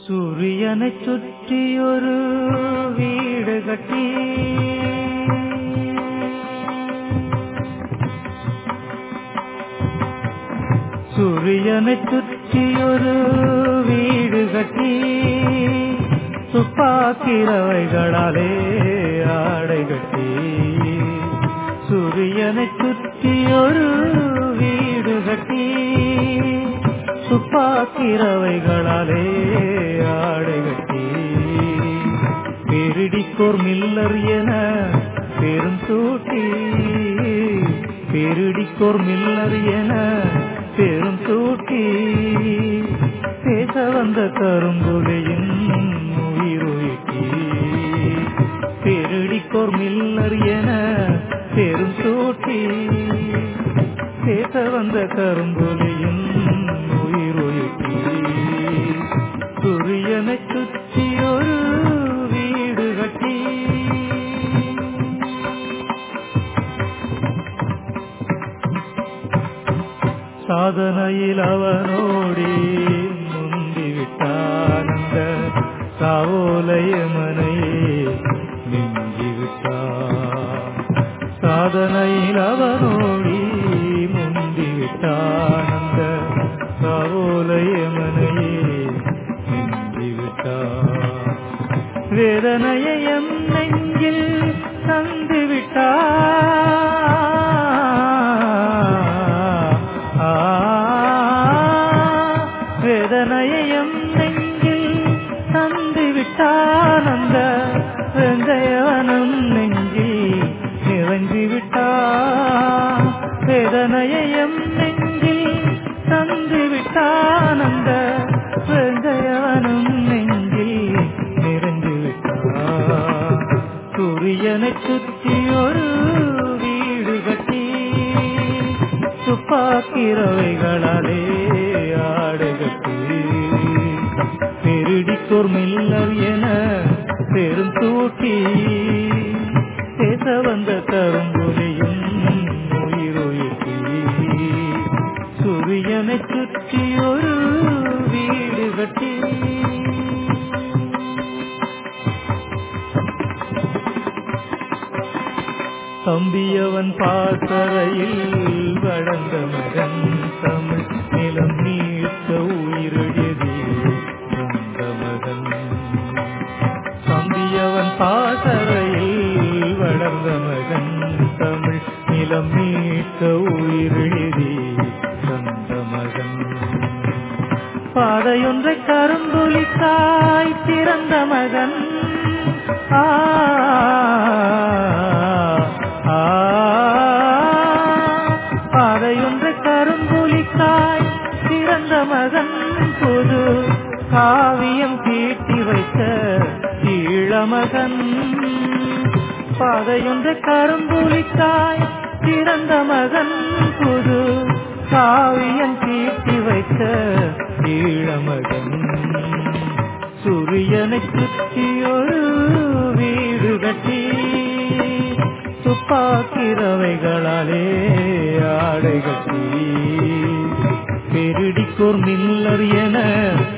சூரியனை சுற்றி ஒரு வீடு கட்டி சூரியனை சுற்றி ஒரு வீடு கட்டி துப்பாக்கிறவைகளாலே ஆடை கட்டி சூரியனை சுற்றி ஒரு வீடு கட்டி துப்பாக்கிறவைகளாலே ஆடை கட்டி பெருடிக்கோர் மில்லர் என பெரும் தூட்டி பெருடிக்கோர் மில்லர் என பெரும் தூட்டி பேச வந்த கரும்புகையின் உயிருக்கி பெருடிக்கோர் மில்லர் என பெரும் தூட்டி பேச வந்த கரும்புலியின் உயிருக்கி சூரியனை சுற்றி ஒரு வீடு கட்டி சாதனையில் அவனோடி முந்திவிட்டான் அந்த சாவோலய மனையே மிஞ்சிவிட்டான் சாதனையில் அவனோடி முந்திவிட்டான் அந்த சாவோலய மனையே மிஞ்சிவிட்டான் வேதனையை எம் நெஞ்சில் தந்து வேதனையம் நெஞ்சில் தந்து விட்டான் அந்த வெங்கையவனும் நெஞ்சில் நிறைஞ்சு விட்டான் வேதனையம் நெஞ்சில் தந்து விட்டான் அந்த வெங்கையவனும் நெஞ்சில் நிறைஞ்சு விட்டான் சூரியனை சுற்றி ஒரு வீடு கட்டி துப்பாக்கிறவைகளாலே ஆடு கட்டி பெருடிக்கோர் மில்லர் என பெரும் தூட்டி பேச வந்த கரும்புலியும் உயிருக்கி சூரியனை சுற்றி ஒரு வீடு கட்டி தம்பியவன் பாசறையில் வளர்ந்த மகன் தமிழ் நிலம் நீட்ட உயிரெழுதி வந்த மகன் தம்பியவன் பாசறையில் வளர்ந்த மகன் தமிழ் நிலம் நீட்ட உயிரெழுதி வந்த மகன் பாதையொன்றை கரும்புலிக்காய் பிறந்த மகன் ஆ ஆ, பாதையொன்றை கரும்புலிக்காய் பிறந்த மகன் புது காவியம் தீட்டி வைத்த ஈழமகன் பாதையொன்றை கரும்புலிக்காய் பிறந்த மகன் புது காவியம் தீட்டி வைத்த ஈழமகன் சூரியனை சுற்றி ஒரு வீடு கட்டி துப்பாக்கிறவைகளாலே ஆடை கட்டி பெருடிக்கோர் மில்லர் என